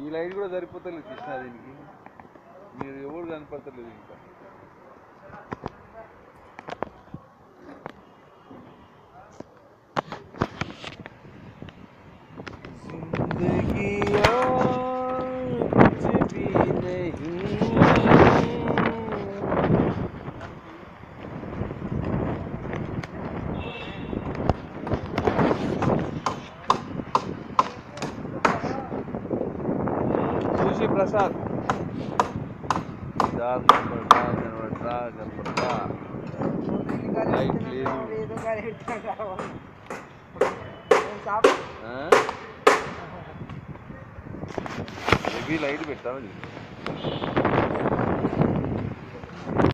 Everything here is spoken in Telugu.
ఈ లైట్ కూడా సరిపోతలేదు కృష్ణ దీనికి మీరు ఎవరు కనపడతలేదు ఇంకా जिंदगी और कुछ भी नहीं చూసి ప్రసాద్ దా కనపడతా కనపడతా కనపడతా లైట్ లేదు హెవీ లైట్ పెట్టాలి